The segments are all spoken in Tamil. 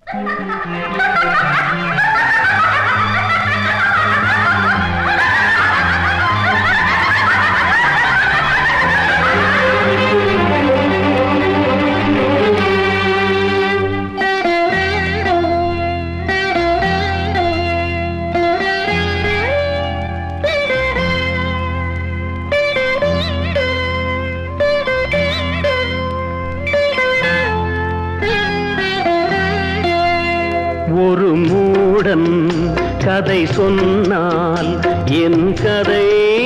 ஒரு மூடன் கதை சொன்னால் என் கதை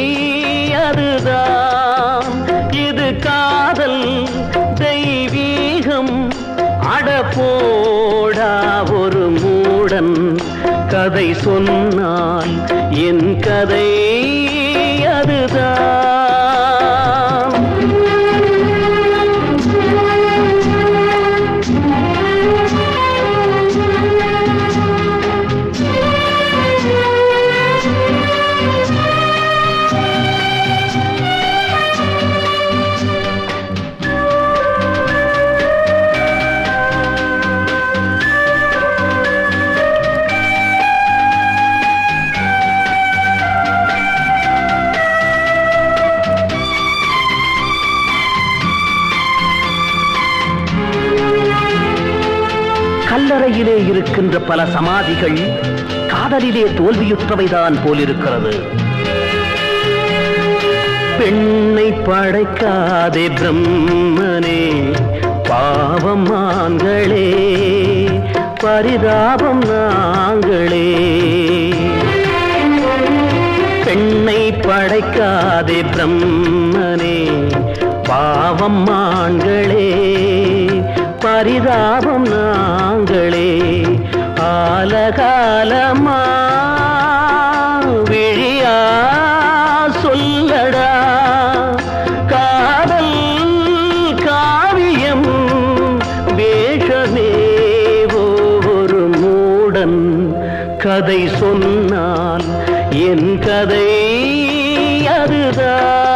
அதுதான் இது காதல் தெய்வீகம் அடப்போடா ஒரு மூடன் கதை சொன்னால் என் கதை அதுதான் கல்லறையிலே இருக்கின்ற பல சமாதிகள் காதலிலே தோல்வியுற்றவைதான் போலிருக்கிறது பெண்ணை படைக்காதே பிரம்மனே பாவம் ஆண்களே பரிதாபம் நாங்களே பெண்ணை படைக்காதே பிரம்மனே பாவம் ஆண்களே பரிதாபம் நாங்களே ஆலகாலமா விழியா சொல்லடா காதல் காவியம் வேஷமே ஒரு மூடன் கதை சொன்னால் என் கதை அதுதான்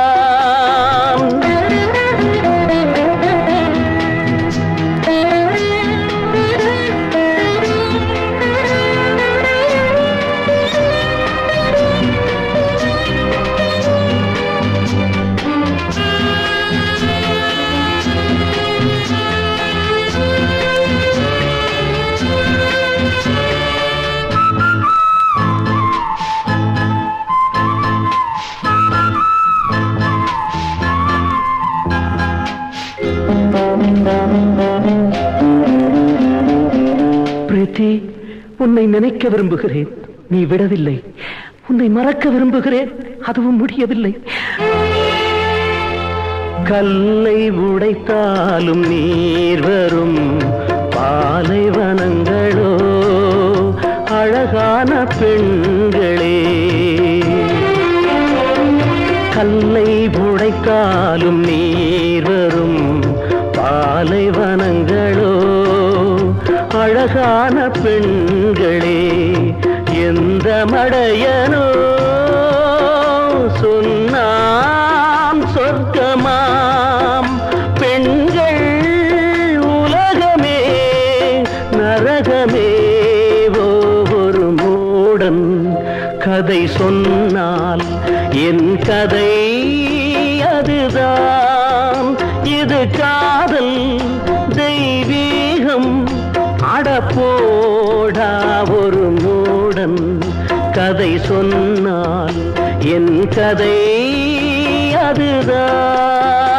பிரீத்தி உன்னை நினைக்க விரும்புகிறேன் நீ விடவில்லை உன்னை மறக்க விரும்புகிறேன் அதுவும் முடியவில்லை கல்லை உடைத்தாலும் நீர் வரும் பாலைவனங்களோ அழகான பெண்களே கல்லை உடைத்தாலும் நீர் வரும் பாலைவனங்களோ அழகான பெண்களே எந்த மடையனோ சொன்னாம் சொர்க்கமாம் பெண்கள் உலகமே நரகமே ஒரு மூடன் கதை சொன்னால் என் கதை அதுதான் இது காதல் தெய்வீகம் அடப்போடா ஒரு மூடன் கதை சொன்னால் என் கதை அதுதான்